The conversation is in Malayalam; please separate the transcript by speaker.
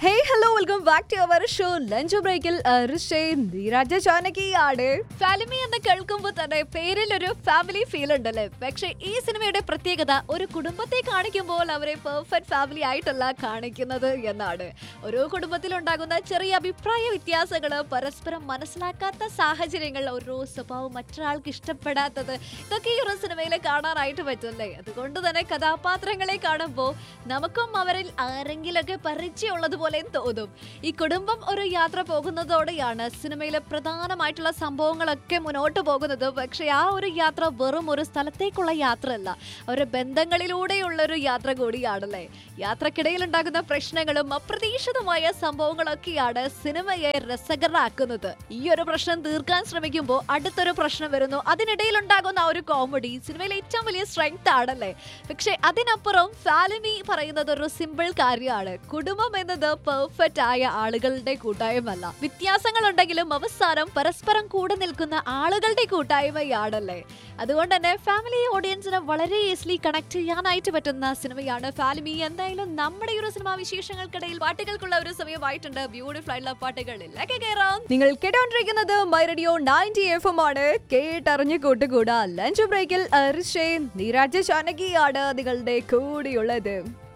Speaker 1: hey hello welcome back to our show lunch ബ്രേക്കിൽ നീരാജ ചാനകിയാണ് ഫാലിമി എന്ന് കേൾക്കുമ്പോൾ തന്നെ പേരിൽ ഒരു ഫാമിലി ഫീൽ ഉണ്ടല്ലേ പക്ഷെ ഈ സിനിമയുടെ പ്രത്യേകത ഒരു കുടുംബത്തെ കാണിക്കുമ്പോൾ അവരെ പെർഫെക്റ്റ് ഫാമിലി ആയിട്ടല്ല കാണിക്കുന്നത് എന്നാണ് ഓരോ കുടുംബത്തിലുണ്ടാകുന്ന ചെറിയ അഭിപ്രായ വ്യത്യാസങ്ങൾ പരസ്പരം മനസ്സിലാക്കാത്ത സാഹചര്യങ്ങൾ ഓരോ സ്വഭാവം മറ്റൊരാൾക്ക് ഇഷ്ടപ്പെടാത്തത് ഇതൊക്കെ ഈ ഒരു സിനിമയിൽ കാണാനായിട്ട് പറ്റുമല്ലേ അതുകൊണ്ട് തന്നെ കഥാപാത്രങ്ങളെ കാണുമ്പോൾ നമുക്കും അവരിൽ ആരെങ്കിലൊക്കെ പരിചയമുള്ളതുപോലെ തോന്നും ഈ കുടുംബം ഒരു യാത്ര പോകുന്നതോടെയാണ് സിനിമയിലെ പ്രധാനമായിട്ടുള്ള സംഭവങ്ങളൊക്കെ മുന്നോട്ട് പോകുന്നത് പക്ഷെ ആ ഒരു യാത്ര വെറും ഒരു സ്ഥലത്തേക്കുള്ള യാത്രയല്ല അവരുടെ ബന്ധങ്ങളിലൂടെയുള്ള ഒരു യാത്ര കൂടിയാണല്ലേ യാത്രക്കിടയിൽ ഉണ്ടാകുന്ന പ്രശ്നങ്ങളും അപ്രതീക്ഷിതമായ സംഭവങ്ങളൊക്കെയാണ് സിനിമയെ രസകരമാക്കുന്നത് ഈ ഒരു പ്രശ്നം തീർക്കാൻ ശ്രമിക്കുമ്പോൾ അടുത്തൊരു പ്രശ്നം വരുന്നു അതിനിടയിൽ ഉണ്ടാകുന്ന ആ ഒരു കോമഡി സിനിമയിലെ ഏറ്റവും വലിയ സ്ട്രെങ്ത് ആണല്ലേ പക്ഷെ അതിനപ്പുറം ഫാലിമി പറയുന്നത് ഒരു സിമ്പിൾ കാര്യമാണ് കുടുംബം എന്നത് പെർഫെക്റ്റ് ആയ ആളുകളുടെ കൂട്ടായ്മല്ല വ്യത്യാസങ്ങൾ ഉണ്ടെങ്കിലും അവസാനം പരസ്പരം കൂടെ നിൽക്കുന്ന ആളുകളുടെ കൂട്ടായ്മയാണല്ലേ അതുകൊണ്ട് തന്നെ ഫാമിലി ഓഡിയൻസിന് വളരെ ഈസിലി കണക്ട് ചെയ്യാനായിട്ട് പറ്റുന്ന സിനിമയാണ് ഫാലിമി എന്തായാലും നമ്മുടെ ഈ ഒരു സിനിമാ വിശേഷങ്ങൾക്കിടയിൽ പാട്ടുകൾക്കുള്ള ഒരു സമയമായിട്ടുണ്ട് ബ്യൂട്ടിഫുൾ ആയിട്ടുള്ള പാട്ടുകളിലൊക്കെ കയറാം നിങ്ങൾ കേട്ടോണ്ടിരിക്കുന്നത് my radio ninety F M ആണ് കേട്ടറിഞ്ഞ് കൂട്ടുകൂടാ ലഞ്ച് ബ്രേക്കിൽ നീരാജ ചാനകിയാണ് നിങ്ങളുടെ കൂടെയുള്ളത്